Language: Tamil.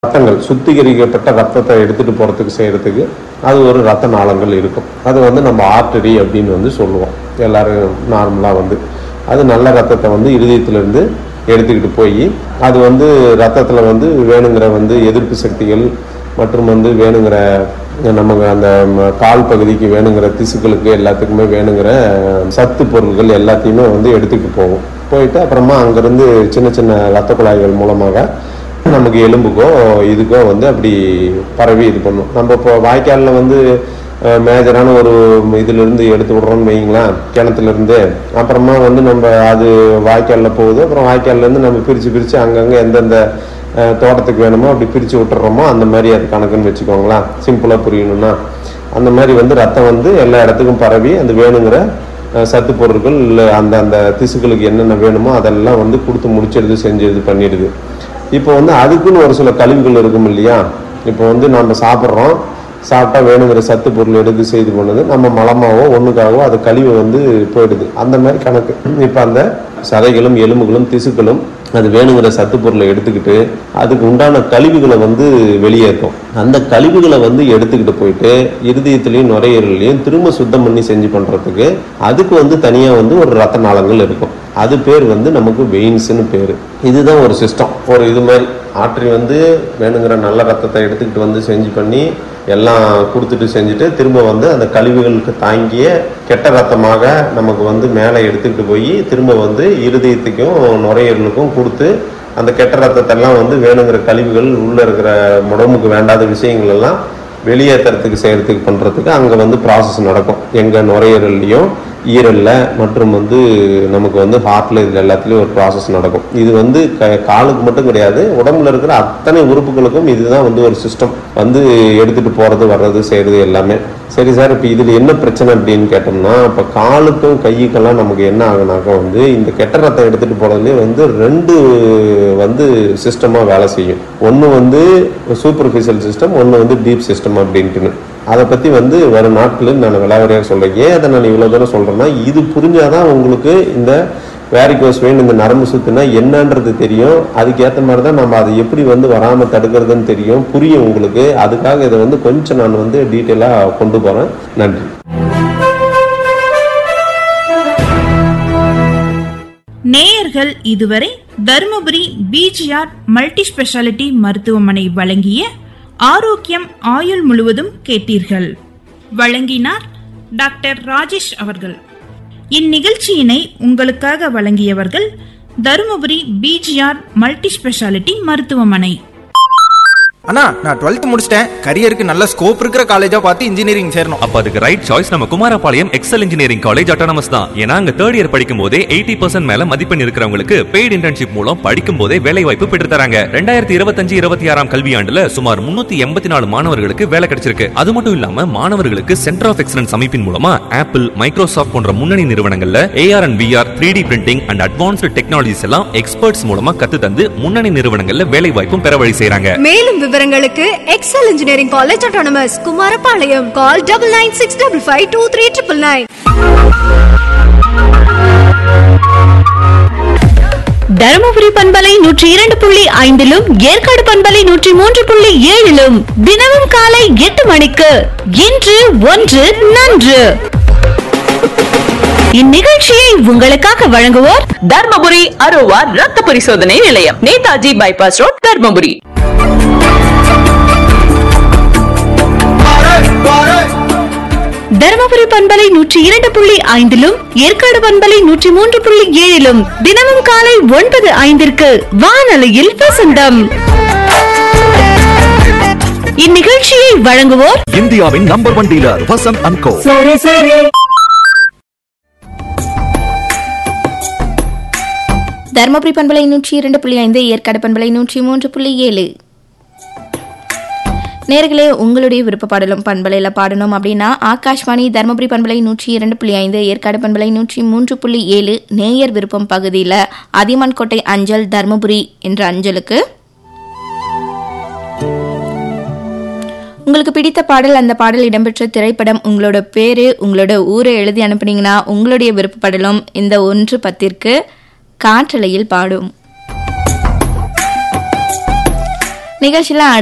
ரத்தங்கள் சுத்திகரிக்கப்பட்ட ரத்தத்தை எடுத்துட்டு போறதுக்கு செய்யறதுக்கு அது ஒரு ரத்த நாளங்கள் இருக்கும் அது வந்து நம்ம ஆர்டரி அப்படின்னு வந்து சொல்லுவோம் எல்லாரும் நார்மலாக வந்து அது நல்ல ரத்தத்தை வந்து இருதயத்திலிருந்து எடுத்துக்கிட்டு போய் அது வந்து ரத்தத்தில் வந்து வேணுங்கிற வந்து எதிர்ப்பு சக்திகள் மற்றும் வந்து வேணுங்கிற நமக்கு அந்த ம- கால் பகுதிக்கு வேணுங்கிற திசுக்களுக்கு எல்லாத்துக்குமே வேணுங்கிற சத்து பொருட்கள் எல்லாத்தையுமே வந்து எடுத்துக்கிட்டு போகும் போயிட்டு அப்புறமா அங்கேருந்து சின்ன சின்ன ரத்த குழாய்கள் மூலமாக நமக்கு எலும்புக்கோ இதுக்கோ வந்து அப்படி பரவி இது பண்ணும் நம்ம இப்போ வாய்க்காலில் வந்து அஹ், மேஜரான ஒரு இதிலிருந்து எடுத்து விடுறோம்னு வைங்களேன் கிணத்துலேருந்து அப்புறமா வந்து நம்ம அது வாய்க்காலில் போகுது அப்புறம் வாய்க்கால்லேருந்து நம்ம பிரித்து பிரித்து அங்கங்கே எந்தெந்த அஹ், தோட்டத்துக்கு வேணுமோ அப்படி பிரித்து விட்டுறோமோ அந்த மாதிரி அது கணக்குன்னு வச்சுக்கோங்களேன் சிம்பிளாக புரியணும்னா அந்த மாதிரி வந்து ரத்தம் வந்து எல்லா இடத்துக்கும் பரவி அந்த வேணுங்கிற அஹ், சத்து பொருட்கள் இல்ல அந்த அந்த திசுக்களுக்கு என்னென்ன வேணுமோ அதெல்லாம் வந்து கொடுத்து முடிச்சிடுது செஞ்சு இது பண்ணிடுது இப்போ வந்து அதுக்குன்னு ஒரு சில கழிவுகள் இருக்கும் இல்லையா இப்போ வந்து நம்ம சாப்பிட்றோம் சாப்பிட்டா வேணுங்கிற சத்து பொருள் எடுத்து செய்து பண்ணுது நம்ம மலமாவோ ஒண்ணுக்காகவோ அது கழிவு வந்து போயிடுது அந்த மாதிரி கணக்கு இப்போ அந்த சதைகளும் எலும்புகளும் திசுக்களும் அது வேணுங்கிற சத்து பொருளை எடுத்துக்கிட்டு அதுக்கு உண்டான கழிவுகளை வந்து வெளியேற்றும் அந்த கழிவுகளை வந்து எடுத்துக்கிட்டு போயிட்டு இருதயத்திலையும் நுரையீரலையும் திரும்ப சுத்தம் பண்ணி செஞ்சு பண்றதுக்கு அதுக்கு வந்து தனியா வந்து ஒரு ரத்த நாளங்கள் இருக்கும் அது பேர் வந்து நமக்கு வெயின்ஸ்னு பேர் இதுதான் ஒரு சிஸ்டம் ஒரு இது மாதிரி ஆற்றி வந்து வேணுங்கிற நல்ல ரத்தத்தை எடுத்துக்கிட்டு வந்து செஞ்சு பண்ணி எல்லாம் கொடுத்துட்டு செஞ்சுட்டு திரும்ப வந்து அந்த கழிவுகளுக்கு தாங்கிய கெட்ட ரத்தமாக நமக்கு வந்து மேலே எடுத்துக்கிட்டு போய் திரும்ப வந்து இருதயத்துக்கும் நுரையீரலுக்கும் கொடுத்து அந்த கெட்ட ரத்தத்தெல்லாம் வந்து வேணுங்கிற கழிவுகள் உள்ளே இருக்கிற உடம்புக்கு வேண்டாத விஷயங்கள் எல்லாம் வெளியேற்றுறதுக்கு செய்யறதுக்கு பண்ணுறதுக்கு அங்கே வந்து ப்ராசஸ் நடக்கும் எங்கள் நுரையீரல்லையும் ஈரலில் மற்றும் வந்து நமக்கு வந்து ஹார்ட்டில் இதில் எல்லாத்துலேயும் ஒரு ப்ராசஸ் நடக்கும் இது வந்து க காலுக்கு மட்டும் கிடையாது உடம்புல இருக்கிற அத்தனை உறுப்புகளுக்கும் இதுதான் வந்து ஒரு சிஸ்டம் வந்து எடுத்துகிட்டு போகிறது வர்றது செய்கிறது எல்லாமே சரி சார் இப்போ இதில் என்ன பிரச்சனை அப்படின்னு கேட்டோம்னா இப்போ காலுக்கும் கையுக்கெல்லாம் நமக்கு என்ன ஆகுனாக்கா வந்து இந்த கெட்ட ரத்தம் எடுத்துகிட்டு போகிறதுலேயே வந்து ரெண்டு வந்து சிஸ்டமாக வேலை செய்யும் ஒன்று வந்து சூப்பர்ஃபிஷியல் சிஸ்டம் ஒன்று வந்து டீப் சிஸ்டம் அப்படின்ட்டுன்னு அதை பற்றி வந்து வரும் நாட்களில் நான் விளாவரியாக சொல்கிறேன் ஏன் அதை நான் இவ்வளோ தூரம் சொல்கிறேன்னா இது புரிஞ்சாதான் உங்களுக்கு இந்த வேரிகோஸ் வெயின் இந்த நரம்பு சுத்துனா என்னன்றது தெரியும் அதுக்கேற்ற மாதிரி தான் நம்ம அதை எப்படி வந்து வராமல் தடுக்கிறதுன்னு தெரியும் புரியும் உங்களுக்கு அதுக்காக இதை வந்து கொஞ்சம் நான் வந்து டீட்டெயிலாக கொண்டு போகிறேன் நன்றி நேயர்கள் இதுவரை தருமபுரி பிஜிஆர் மல்டி ஸ்பெஷாலிட்டி மருத்துவமனை வழங்கிய ஆரோக்கியம் ஆயுள் முழுவதும் கேட்டீர்கள் வழங்கினார் டாக்டர் ராஜேஷ் அவர்கள் இந்நிகழ்ச்சியினை உங்களுக்காக வழங்கியவர்கள் தருமபுரி பிஜிஆர் மல்டி ஸ்பெஷாலிட்டி மருத்துவமனை அண்ணா நான் டுவெல்த் முடிச்சிட்டேன் கரியருக்கு நல்ல ஸ்கோப் இருக்கிற காலேஜா பார்த்து இன்ஜினியரிங் சேரணும் அப்ப அதுக்கு ரைட் சாய்ஸ் நம்ம Kumarapalayam Excel engineering college autonomous தான் ஏன்னா அங்க தேர்ட் இயர் படிக்கும் போதே எயிட்டி பர்சன்ட் மேல மதிப்பெண் இருக்கிறவங்களுக்கு பெய்டு இன்டர்ன்ஷிப் மூலம் படிக்கும் போதே வேலை வாய்ப்பு பெற்று தராங்க ரெண்டாயிரத்தி இருபத்தஞ்சு இருபத்தி ஆறாம் கல்வியாண்டுல சுமார் முன்னூத்தி எண்பத்தி நாலு மாணவர்களுக்கு வேலை கிடைச்சிருக்கு அது மட்டும் இல்லாம மாணவர்களுக்கு சென்டர் ஆஃப் எக்ஸலன்ஸ் அமைப்பின் மூலமா ஆப்பிள் மைக்ரோசாஃப்ட் போன்ற முன்னணி நிறுவனங்கள்ல AR and VR three D printing and advanced technologies எல்லாம் எக்ஸ்பர்ட்ஸ் மூலமா கத்து தந்து முன்னணி நிறுவனங்கள்ல வேலை வாய்ப்பும் பெற வழி செய்றாங்க மேலும் விவரங்களுக்கு Excel engineering college autonomous Kumarapalayam call double nine six double five two three triple nine Dharmapuri பண்பலை நூற்றி இரண்டு புள்ளி ஐந்திலும் ஏற்காடு பண்பலை நூற்றி மூன்று புள்ளி ஏழிலும் தினமும் காலை எட்டு மணிக்கு இன்று ஒன்று நன்று இந்நிகழ்ச்சியை உங்களுக்காக வழங்குவோர் தர்மபுரி அரோவா ரத்த பரிசோதனை நிலையம் நேதாஜி பைபாஸ் ரோட் தர்மபுரி தருமபுரி பண்பலை நூற்றி இரண்டு புள்ளி ஐந்திலும் ஏற்காடு பண்பலை நூற்றி மூன்று புள்ளி ஏழிலும் தினமும் காலை ஒன்பது ஐந்திற்கு வானொலியில் வசந்தம் இந்நிகழ்ச்சியை வழங்குவோர் இந்தியாவின் number one dealer Vasanth and co Dharmapuri பண்பலை நூற்றி இரண்டு புள்ளி ஐந்து ஏற்காடு பண்பலை நூற்றி மூன்று புள்ளி ஏழு நேர்களே உங்களுடைய விருப்ப பாடலும் பண்பலையில் பாடணும் அப்படின்னா ஆகாஷ்வாணி தருமபுரி பண்பலை நூற்றி இரண்டு புள்ளி ஐந்து ஏற்காடு பண்பலை நூற்றி மூன்று புள்ளி ஏழு நேயர் விருப்பம் பகுதியில் அதியமான்கோட்டை அஞ்சல் தருமபுரி என்ற அஞ்சலுக்கு உங்களுக்கு பிடித்த பாடல் அந்த பாடல் இடம்பெற்ற திரைப்படம் உங்களோட பேரு உங்களோட ஊரை எழுதி அனுப்புனீங்கன்னா உங்களுடைய விருப்ப பாடலும் இந்த ஒன்று பத்திற்கு காற்றலையில் பாடும் நிகழ்ச்சியில்